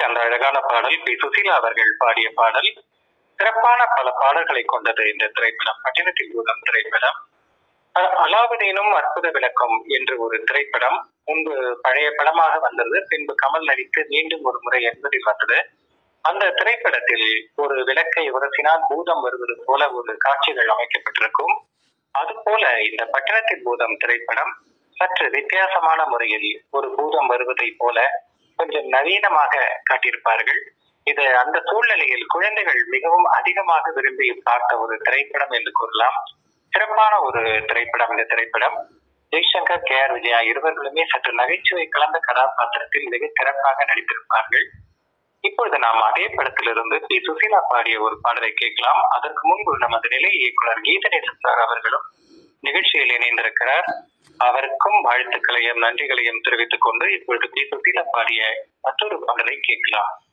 நிகழ்ச்சியில் அந்த அழகான பாடல் பி சுசீலா அவர்கள் பாடிய பாடல் சிறப்பான பல பாடல்களை கொண்டது இந்த திரைப்படம் பட்டினத்தில் பூதம் திரைப்படம் அ- அலாவுதீனும் அற்புத விளக்கம் என்று ஒரு திரைப்படம் முன்பு பழைய படமாக வந்தது பின்பு கமல் நடித்து மீண்டும் ஒரு முறை என்பதில் வந்தது அந்த திரைப்படத்தில் ஒரு விளக்கை உரசினால் பூதம் வருவது போல ஒரு காட்சிகள் அமைக்கப்பட்டிருக்கும் அதுபோல இந்த பட்டணத்தின் பூதம் திரைப்படம் சற்று வித்தியாசமான முறையில் ஒரு பூதம் வருவதை போல கொஞ்சம் நவீனமாக காட்டியிருப்பார்கள் இது அந்த சூழ்நிலையில் குழந்தைகள் மிகவும் அதிகமாக விரும்பி பார்த்த ஒரு திரைப்படம் என்று கூறலாம் சிறப்பான ஒரு திரைப்படம் இந்த திரைப்படம் ஜெய்சங்கர் கே ஆர் விஜயா இருவர்களுமே சற்று நகைச்சுவை கலந்த கதாபாத்திரத்தில் மிக சிறப்பாக நடித்திருப்பார்கள் இப்பொழுது நாம் அதே படத்திலிருந்து பி சுசீலா பாடிய ஒரு பாடலை கேட்கலாம் அதற்கு முன்பு நமது நிலை இயக்குனர் கீதநேசன் சார் அவர்களும் நிகழ்ச்சியில் இணைந்திருக்கிறார் அவருக்கும் வாழ்த்துக்களையும் நன்றிகளையும் தெரிவித்துக் கொண்டு இப்பொழுது பி சுசீலா பாடிய மற்றொரு பாடலை கேட்கலாம்